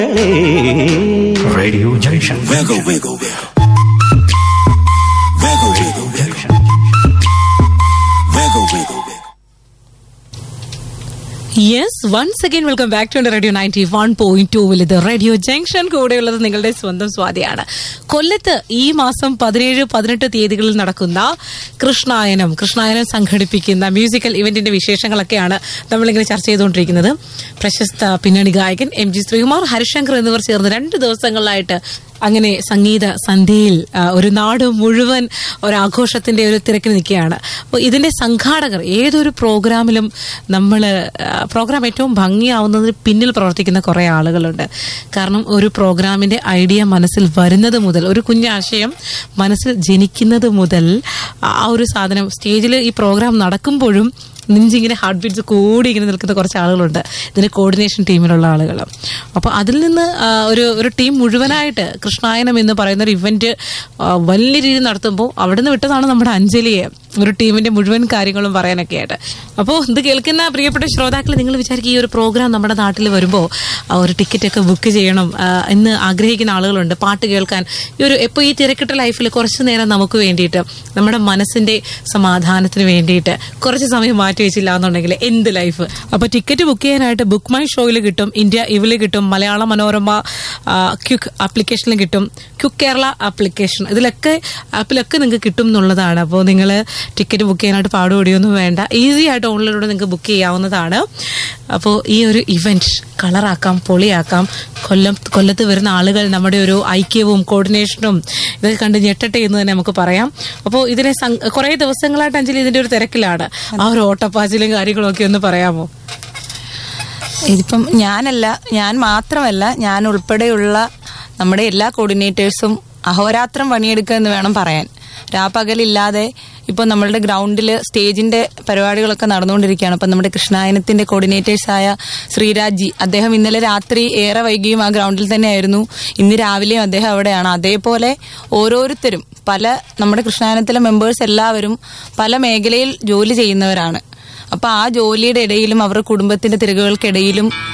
Radio Junction. Wiggle, wiggle, wiggle. Wiggle, wiggle, wiggle. Wiggle, wiggle, wiggle. Yes once again welcome back to radio ninety one point ടൂവിൽ ഇത് radio junction കൂടെയുള്ളത് നിങ്ങളുടെ സ്വന്തം സ്വാതിയാണ് കൊല്ലത്ത് ഈ മാസം പതിനേഴ് പതിനെട്ട് തീയതികളിൽ നടക്കുന്ന കൃഷ്ണായനം കൃഷ്ണായനം സംഘടിപ്പിക്കുന്ന മ്യൂസിക്കൽ ഇവന്റിന്റെ വിശേഷങ്ങളൊക്കെയാണ് നമ്മളിങ്ങനെ ചർച്ച ചെയ്തുകൊണ്ടിരിക്കുന്നത് പ്രശസ്ത പിന്നണി ഗായകൻ എം ജി ശ്രീകുമാർ ഹരിശങ്കർ എന്നിവർ ചേർന്ന് രണ്ട് ദിവസങ്ങളിലായിട്ട് അങ്ങനെ സംഗീത സന്ധ്യയിൽ ആ, ഒരു നാട് മുഴുവൻ ഒരാഘോഷത്തിന്റെ ഒരു തിരക്കിൽ നിൽക്കുകയാണ് അപ്പോൾ ഇതിന്റെ സംഘാടകർ ഏതൊരു പ്രോഗ്രാമിലും നമ്മൾ പ്രോഗ്രാം ഏറ്റവും ഭംഗിയാവുന്നതിന് പിന്നിൽ പ്രവർത്തിക്കുന്ന കുറേ ആളുകളുണ്ട് കാരണം ഒരു പ്രോഗ്രാമിന്റെ ഐഡിയ മനസ്സിൽ വരുന്നത് മുതൽ ഒരു കുഞ്ഞാശയം മനസ്സിൽ ജനിക്കുന്നത് മുതൽ ആ ഒരു സാധനം സ്റ്റേജിൽ ഈ പ്രോഗ്രാം നടക്കുമ്പോഴും നെഞ്ചിങ്ങനെ ഹാർട്ട് ബീറ്റ്സ് കൂടി ഇങ്ങനെ നിൽക്കുന്ന കുറച്ച് ആളുകളുണ്ട് ഇതിന്റെ കോർഡിനേഷൻ ടീമിലുള്ള ആളുകൾ അപ്പോൾ അതിൽ നിന്ന് ആ, ഒരു ഒരു ടീം മുഴുവനായിട്ട് കൃഷ്ണായനം എന്ന് പറയുന്ന ഒരു ഇവന്റ് ആ, വലിയ രീതിയിൽ നടത്തുമ്പോൾ അവിടെ നിന്ന് വിട്ടതാണ് നമ്മുടെ അഞ്ജലിയെ ഒരു ടീമിന്റെ മുഴുവൻ കാര്യങ്ങളും പറയാനൊക്കെ ആയിട്ട് അപ്പോൾ ഇത് കേൾക്കുന്ന പ്രിയപ്പെട്ട ശ്രോതാക്കൾ നിങ്ങൾ വിചാരിക്കും ഈ ഒരു പ്രോഗ്രാം നമ്മുടെ നാട്ടിൽ വരുമ്പോൾ ആ, ഒരു ടിക്കറ്റ് ഒക്കെ ബുക്ക് ചെയ്യണം ആ, എന്ന് ആഗ്രഹിക്കുന്ന ആളുകളുണ്ട് പാട്ട് കേൾക്കാൻ ഈ ഒരു ഇപ്പോൾ ഈ തിരക്കിട്ട ലൈഫിൽ കുറച്ച് നേരം നമുക്ക് വേണ്ടിയിട്ട് നമ്മുടെ മനസ്സിന്റെ സമാധാനത്തിന് വേണ്ടിയിട്ട് കുറച്ച് സമയം മാറ്റി വെച്ചില്ല എന്നുണ്ടെങ്കിൽ എന്ത് ലൈഫ് അപ്പൊ ടിക്കറ്റ് ബുക്ക് ചെയ്യാനായിട്ട് ബുക്ക് മൈ ഷോയിൽ കിട്ടും ഇന്ത്യ ഇവില് കിട്ടും മലയാള മനോരമ ക്യുക്ക് ആപ്ലിക്കേഷനിൽ കിട്ടും ക്യുക്ക് കേരള ആപ്ലിക്കേഷൻ ഇതിലൊക്കെ ആപ്പിലൊക്കെ നിങ്ങൾക്ക് കിട്ടും എന്നുള്ളതാണ് അപ്പോൾ നിങ്ങൾ ടിക്കറ്റ് ബുക്ക് ചെയ്യാനായിട്ട് പാടുപടിയൊന്നും വേണ്ട ഈസി ആയിട്ട് ഓൺലൈനിലൂടെ നിങ്ങൾക്ക് ബുക്ക് ചെയ്യാവുന്നതാണ് അപ്പോൾ ഈ ഒരു ഇവന്റ് കളറാക്കാം പൊളിയാക്കാം കൊല്ലം കൊല്ലത്ത് വരുന്ന ആളുകൾ നമ്മുടെ ഒരു ഐക്യവും കോർഡിനേഷനും ഇതൊക്കെ കണ്ട് ഞെട്ടട്ടെ എന്ന് തന്നെ നമുക്ക് പറയാം അപ്പോൾ ഇതിനെ കുറെ ദിവസങ്ങളായിട്ട് അഞ്ജലി ഇതിന്റെ ഒരു തിരക്കിലാണ് ആ ഒരു ഓട്ടപ്പാച്ചിലും കാര്യങ്ങളും ഒക്കെ ഒന്ന് പറയാമോ ഇതിപ്പം ഞാനല്ല ഞാൻ മാത്രമല്ല ഞാൻ ഉൾപ്പെടെയുള്ള നമ്മുടെ എല്ലാ കോർഡിനേറ്റേഴ്സും അഹോരാത്രം പണിയെടുക്കുക എന്ന് വേണം പറയാൻ രാപ്പകലില്ലാതെ ഇപ്പോൾ നമ്മളുടെ ഗ്രൗണ്ടിൽ സ്റ്റേജിന്റെ പരിപാടികളൊക്കെ നടന്നുകൊണ്ടിരിക്കുകയാണ് അപ്പം നമ്മുടെ കൃഷ്ണായനത്തിന്റെ കോർഡിനേറ്റേഴ്സായ ശ്രീരാജ് ജി അദ്ദേഹം ഇന്നലെ രാത്രി ഏറെ വൈകിയും ആ ഗ്രൗണ്ടിൽ തന്നെയായിരുന്നു ഇന്ന് രാവിലെയും അദ്ദേഹം അവിടെയാണ് അതേപോലെ ഓരോരുത്തരും പല നമ്മുടെ കൃഷ്ണായനത്തിലെ മെമ്പേഴ്സ് എല്ലാവരും പല മേഖലയിൽ ജോലി ചെയ്യുന്നവരാണ് അപ്പൊ ആ ജോലിയുടെ ഇടയിലും അവരുടെ കുടുംബത്തിന്റെ തിരക്കുകൾക്കിടയിലും